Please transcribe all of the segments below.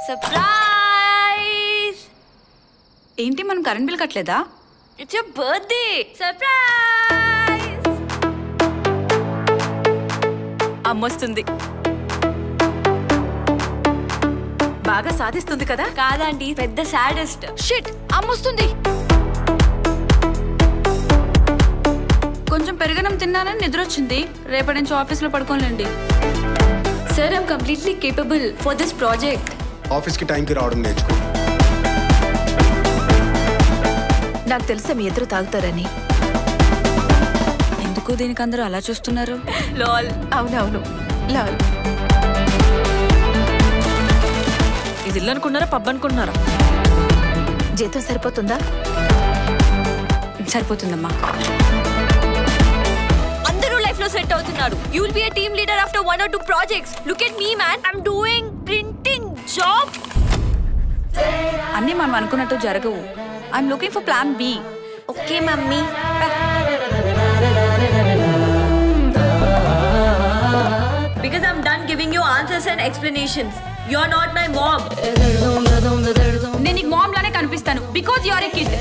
Surprise ఏంటి మనం current bill కట్టలేదా ఇట్స్ యువర్ బర్త్డే సర్ప్రైజ్ అమ్మొస్తుంది బాగా సాధిస్తుంది కదా కాదండి పెద్ద సాడెస్ట్ షిట్ అమ్మొస్తుంది కొంచెం పెరగనం తిన్నానని నిద్ర వచ్చింది రేపటి నుంచి ఆఫీస్లో పడుకోలేండి sir I'm completely capable for this project ఆఫీస్కి టైంకి రావడం నేర్చుకో నాకు తెలుసా మీ ఇద్దరు తాగుతారని ఎందుకు దీనికి అందరూ అలా చూస్తున్నారు లాల్ అవునవును లాల్ ఇది ఇల్లు అనుకున్నారా పబ్ అనుకుంటున్నారా జీతం సరిపోతుందా సరిపోతుందమ్మా అందరూ లైఫ్ లో సెట్ అవుతున్నారు you will be a team leader after one or two projects look at me man I'm doing printing job అన్నీ మనం అనుకున్నట్టు జరగవు I'm looking for plan B okay mummy Because I'm done giving you answers and explanations. You're not my mom. నేను నీకు mom లానే కనిపిస్తాను because you are a kid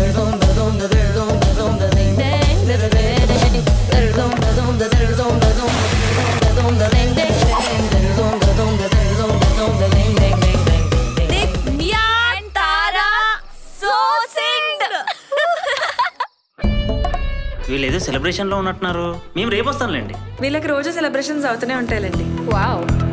Nick, Mia, and Tara, so singed. వీళ్ళు ఏదో సెలబ్రేషన్లో ఉన్నట్టున్నారు మేము రేపు వస్తాంలేండి వీళ్ళకి రోజు సెలబ్రేషన్స్ అవుతూనే ఉంటాయిలేండి వావ్